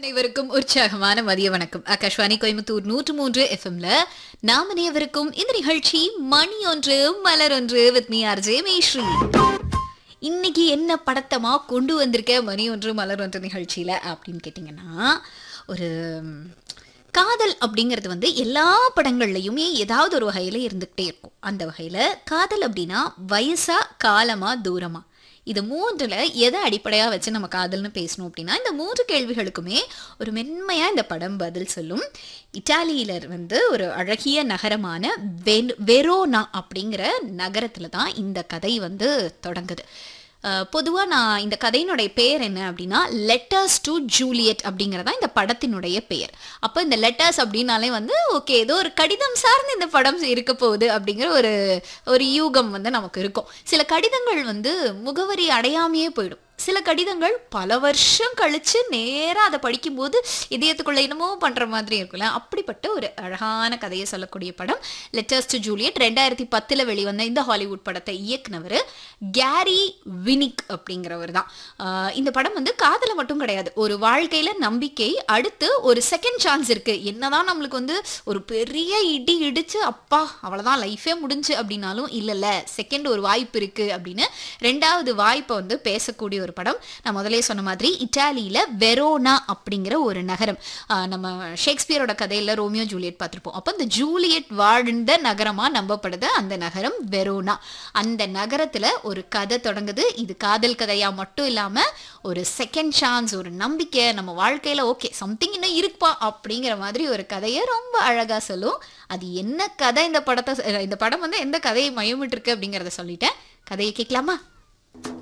அனைவருக்கும் உற்சாகமான மதிய வணக்கம் ஆகாஷ்வாணி கோயம்புத்தூர் நூற்று மூன்று எஃப்எம்ல நாம் அனைவருக்கும் இந்த நிகழ்ச்சி மணி ஒன்று மலர் ஒன்று வித் மீ ஆர்ஜே மேஸ்ரீ இன்னைக்கு என்ன படத்தமா கொண்டு வந்திருக்க மணி ஒன்று மலர் ஒன்று நிகழ்ச்சியில அப்படின்னு கேட்டிங்கன்னா ஒரு ம், காதல் அப்படிங்கிறது வந்து எல்லா படங்கள்லையுமே ஏதாவது ஒரு வகையில் இருந்துக்கிட்டே இருக்கும் அந்த வகையில் காதல் அப்படின்னா வயசா காலமா தூரமா இது மூன்றுல எதை அடிப்படையாக வச்சு நம்ம காதல்னு பேசணும் அப்படின்னா இந்த மூன்று கேள்விகளுக்குமே ஒரு மென்மையாக இந்த படம் பதில் சொல்லும் இட்டாலியில வந்து ஒரு அழகிய நகரமான வென் வெரோனா அப்படிங்கிற நகரத்துல தான் இந்த கதை வந்து தொடங்குது பொதுவாக நான் இந்த கதையினுடைய பெயர் என்ன அப்படின்னா லெட்டர்ஸ் டு ஜூலியட் அப்படிங்கிறதா இந்த படத்தினுடைய பெயர் அப்போ இந்த லெட்டர்ஸ் அப்படின்னாலே வந்து ஓகே ஏதோ ஒரு கடிதம் சார்ந்து இந்த படம் இருக்க போகுது அப்படிங்கிற ஒரு ஒரு யூகம் வந்து நமக்கு இருக்கும் சில கடிதங்கள் வந்து முகவரி அடையாமையே போயிடும் சில கடிதங்கள் பல வருஷம் கழிச்சு நேரா அதை படிக்கும்போது இதயத்துக்குள்ள என்னமோ பண்ற மாதிரி இருக்கும்ல அப்படிப்பட்ட ஒரு அழகான கதையை சொல்லக்கூடிய படம் லெட்டர்ஸ் டு ஜூலியட் ரெண்டாயிரத்தி பத்துல வெளிவந்த இந்த ஹாலிவுட் படத்தை இயக்குனவர் கேரி வினிக் அப்படிங்கிறவர் தான் ஆஹ் இந்த படம் வந்து காதல மட்டும் கிடையாது ஒரு வாழ்க்கையில நம்பிக்கை அடுத்து ஒரு செகண்ட் சான்ஸ் இருக்கு என்னதான் நம்மளுக்கு வந்து ஒரு பெரிய இடி இடிச்சு அப்பா அவ்வளவுதான் லைஃபே முடிஞ்சு அப்படின்னாலும் இல்லைல்ல செகண்ட் ஒரு வாய்ப்பு இருக்கு அப்படின்னு ரெண்டாவது வாய்ப்பை வந்து பேசக்கூடிய ஒரு படம் நான் முதலே சொன்ன மாதிரி இட்டாலியில வெரோனா அப்படிங்கிற ஒரு நகரம் ஆஹ் நம்ம ஷேக்ஸ்பியரோட கதையில ரோமியோ ஜூலியட் பார்த்திருப்போம் அப்போ இந்த ஜூலியட் வாழ்ந்த நகரமா நம்பப்படுது அந்த நகரம் வெரோனா அந்த நகரத்துல ஒரு கதை தொடங்குது இது காதல் கதையா மட்டும் இல்லாம ஒரு செகண்ட் சான்ஸ் ஒரு நம்பிக்கை நம்ம வாழ்க்கையில ஓகே சம்திங் இன்னும் இருக்குப்பா அப்படிங்கிற மாதிரி ஒரு கதையை ரொம்ப அழகா சொல்லும் அது என்ன கதை இந்த படத்தை இந்த படம் வந்து எந்த கதையை மையமிட்டு இருக்கு அப்படிங்கிறத சொல்லிட்டேன் கதையை கேட்கலாமா